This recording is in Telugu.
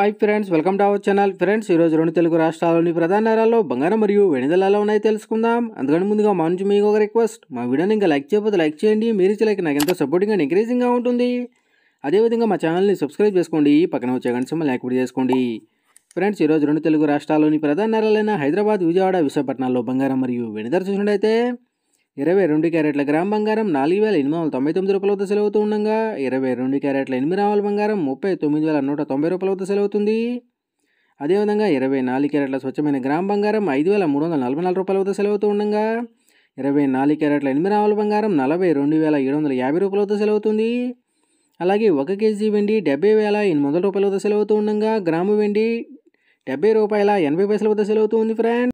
hi friends welcome to our channel friends ఈరోజు రెండు తెలుగు రాష్ట్రాల్లోని ప్రధాన నగరాల్లో బంగారం మరియు వెనుదల ఎలా ఉన్నాయో తెలుసుకుందాం అందుకని ముందుగా మా నుంచి మీకు ఒక రిక్వెస్ట్ మా వీడియోని ఇంకా లైక్ చేయకపోతే లైక్ చేయండి మీరు ఇచ్చే లైక్ నాకు ఎంతో సపోర్టింగ్ అండ్ ఎంకరేజింగ్గా ఉంటుంది అదేవిధంగా మా ఛానల్ని సబ్స్క్రైబ్ చేసుకోండి పక్కన వచ్చే గంట సింబల్ యాక్టివేట్ చేసుకోండి ఫ్రెండ్స్ ఈరోజు రెండు తెలుగు రాష్ట్రాల్లోని ప్రధాన నగరాలైన హైదరాబాద్ విజయవాడ విశాఖపట్నాల్లో బంగారం మరియు వెనుదల చూసినట్టయితే ఇరవై రెండు క్యారెట్ల గ్రామ్ బంగారం నాలుగు వేల ఎనిమిది వందల తొంభై తొమ్మిది రూపాయల వద్ద సెలవుతూ ఉండగా ఇరవై రెండు క్యారెట్ల ఎనిమిది రావాల బంగారం ముప్పై తొమ్మిది వేల నూట తొంభై రూపాయల వద్ద సెలవుతుంది అదేవిధంగా ఇరవై నాలుగు క్యారెట్ల స్వచ్ఛమైన గ్రామ్ బంగారం ఐదు వేల మూడు వందల నలభై నాలుగు రూపాయల వద్ద సెలవుతూ ఉండగా ఇరవై నాలుగు క్యారెట్ల ఎనిమిది రావాల బంగారం నలభై రెండు వేల ఏడు వందల యాభై రూపాయల వద్ద సెలవుతుంది అలాగే ఒక కేజీ వెండి డెబ్బై వేల ఎనిమిది వందల రూపాయల వద్ద సెలవుతూ ఉండగా గ్రాము వెండి డెబ్బై రూపాయల ఎనభై పైసల వద్ద సెలవుతూ ఉంది ఫ్రెండ్స్